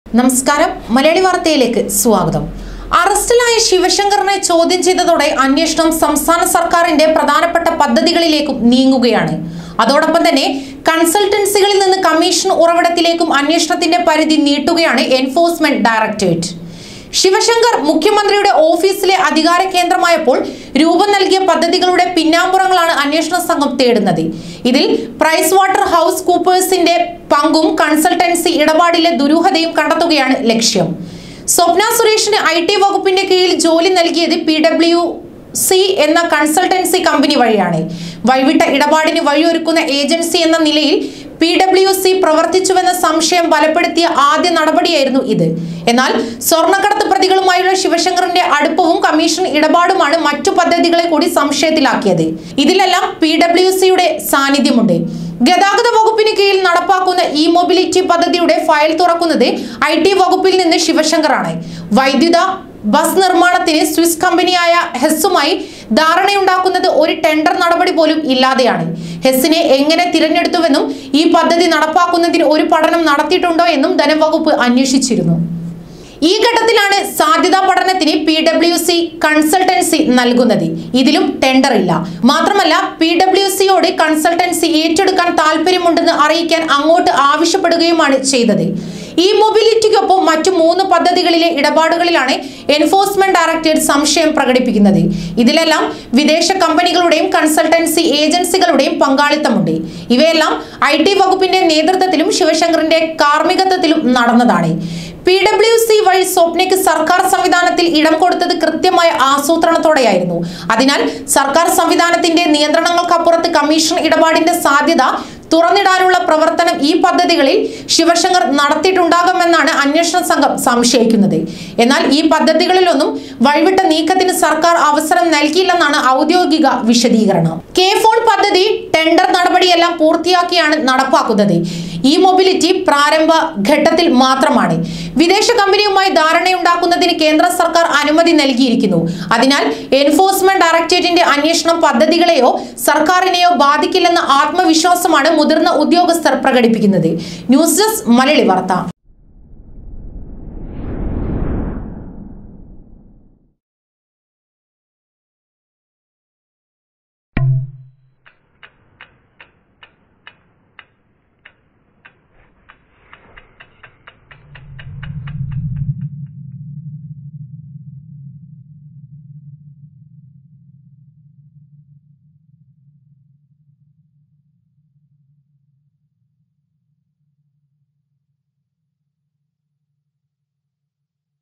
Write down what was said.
നമസ്കാരം മലയാളി വാർത്തയിലേക്ക് സ്വാഗതം അറസ്റ്റിലായ ശിവശങ്കറിനെ ചോദ്യം ചെയ്തതോടെ അന്വേഷണം സംസ്ഥാന സർക്കാരിന്റെ പ്രധാനപ്പെട്ട പദ്ധതികളിലേക്കും നീങ്ങുകയാണ് അതോടൊപ്പം തന്നെ കൺസൾട്ടൻസികളിൽ നിന്ന് കമ്മീഷൻ ഉറവിടത്തിലേക്കും അന്വേഷണത്തിന്റെ പരിധി നീട്ടുകയാണ് എൻഫോഴ്സ്മെന്റ് ഡയറക്ടറേറ്റ് ശിവശങ്കർ മുഖ്യമന്ത്രിയുടെ ഓഫീസിലെ അധികാര കേന്ദ്രമായപ്പോൾ രൂപം നൽകിയ പദ്ധതികളുടെ പിന്നാമ്പുറങ്ങളാണ് അന്വേഷണ സംഘം തേടുന്നത് ഇതിൽ പ്രൈസ് വാട്ടർ ഹൗസ് കൂപ്പേഴ്സിന്റെ പങ്കും കൺസൾട്ടൻസി ഇടപാടിലെ ദുരൂഹതയും കണ്ടെത്തുകയാണ് ലക്ഷ്യം സ്വപ്ന സുരേഷിന് ഐ ടി വകുപ്പിന്റെ കീഴിൽ ജോലി നൽകിയത് പി ഡബ്ല്യു സി എന്ന കൺസൾട്ടൻസി കമ്പനി വഴിയാണ് വൈവിട്ട ഇടപാടിന് വഴിയൊരുക്കുന്ന ഏജൻസി എന്ന നിലയിൽ പി ഡബ്ല്യു സി പ്രവർത്തിച്ചുവെന്ന സംശയം ബലപ്പെടുത്തിയ ആദ്യ നടപടിയായിരുന്നു ഇത് എന്നാൽ സ്വർണ്ണക്കടത്ത് പ്രതികളുമായുള്ള ശിവശങ്കറിന്റെ അടുപ്പവും കമ്മീഷൻ ഇടപാടുമാണ് മറ്റു പദ്ധതികളെ കൂടി സംശയത്തിലാക്കിയത് ഇതിലെല്ലാം പി ഡബ്ല്യു സിയുടെ സാന്നിധ്യമുണ്ട് ഗതാഗത വകുപ്പിന് കീഴിൽ നടപ്പാക്കുന്ന ഇ മൊബിലിറ്റി പദ്ധതിയുടെ ഫയൽ തുറക്കുന്നത് ഐ ടി വകുപ്പിൽ നിന്ന് ശിവശങ്കറാണ് വൈദ്യുത ബസ് നിർമ്മാണത്തിന് സ്വിസ് കമ്പനിയായ ഹെസ്സുമായി ധാരണയുണ്ടാക്കുന്നത് ഒരു ടെൻഡർ നടപടി പോലും ഇല്ലാതെയാണ് ഹെസ്സിനെ എങ്ങനെ തിരഞ്ഞെടുത്തുവെന്നും ഈ പദ്ധതി നടപ്പാക്കുന്നതിന് ഒരു പഠനം നടത്തിയിട്ടുണ്ടോ എന്നും ധനവകുപ്പ് അന്വേഷിച്ചിരുന്നു ഈ ഘട്ടത്തിലാണ് സാധ്യതാ പഠനത്തിന് പി ഡബ്ല്യു സി കൺസൾട്ടൻസി നൽകുന്നത് ഇതിലും ടെൻഡർ ഇല്ല മാത്രമല്ല പി ഡബ്ല്യു സിയോട് കൺസൾട്ടൻസി ഏറ്റെടുക്കാൻ താല്പര്യമുണ്ടെന്ന് അറിയിക്കാൻ അങ്ങോട്ട് ആവശ്യപ്പെടുകയുമാണ് ചെയ്തത് ഈ മൊബിലിറ്റിക്കൊപ്പം മറ്റു മൂന്ന് പദ്ധതികളിലെ ഇടപാടുകളിലാണ് എൻഫോഴ്സ്മെന്റ് ഡയറക്ടറേറ്റ് സംശയം പ്രകടിപ്പിക്കുന്നത് ഇതിലെല്ലാം വിദേശ കമ്പനികളുടെയും കൺസൾട്ടൻസി ഏജൻസികളുടെയും പങ്കാളിത്തമുണ്ട് ഇവയെല്ലാം ഐ ടി വകുപ്പിന്റെ നേതൃത്വത്തിലും ശിവശങ്കറിന്റെ കാർമ്മികത്വത്തിലും നടന്നതാണ് പി ഡബ്ല്യു സി വഴി സ്വപ്നയ്ക്ക് സർക്കാർ സംവിധാനത്തിൽ ഇടം കൊടുത്തത് കൃത്യമായ ആസൂത്രണത്തോടെയായിരുന്നു അതിനാൽ സർക്കാർ സംവിധാനത്തിന്റെ നിയന്ത്രണങ്ങൾക്കപ്പുറത്ത് കമ്മീഷൻ ഇടപാടിന്റെ സാധ്യത തുറന്നിടാനുള്ള പ്രവർത്തനം ഈ പദ്ധതികളിൽ ശിവശങ്കർ നടത്തിയിട്ടുണ്ടാകുമെന്നാണ് അന്വേഷണ സംഘം സംശയിക്കുന്നത് എന്നാൽ ഈ പദ്ധതികളിലൊന്നും വഴിവിട്ട നീക്കത്തിന് സർക്കാർ അവസരം നൽകിയില്ലെന്നാണ് ഔദ്യോഗിക വിശദീകരണം കെ ഫോൺ പദ്ധതി ടെൻഡർ നടപടിയെല്ലാം പൂർത്തിയാക്കിയാണ് നടപ്പാക്കുന്നത് ഈ മൊബിലിറ്റി പ്രാരംഭ ഘട്ടത്തിൽ മാത്രമാണ് വിദേശ കമ്പനിയുമായി ധാരണയുണ്ടാക്കുന്നതിന് കേന്ദ്ര സർക്കാർ അനുമതി നൽകിയിരിക്കുന്നു അതിനാൽ എൻഫോഴ്സ്മെന്റ് ഡയറക്ടറേറ്റിന്റെ അന്വേഷണം പദ്ധതികളെയോ സർക്കാരിനെയോ ബാധിക്കില്ലെന്ന ആത്മവിശ്വാസമാണ് മുതിർന്ന ഉദ്യോഗസ്ഥർ പ്രകടിപ്പിക്കുന്നത് ന്യൂസ് ഡെസ്ക് മലയാളി വാർത്ത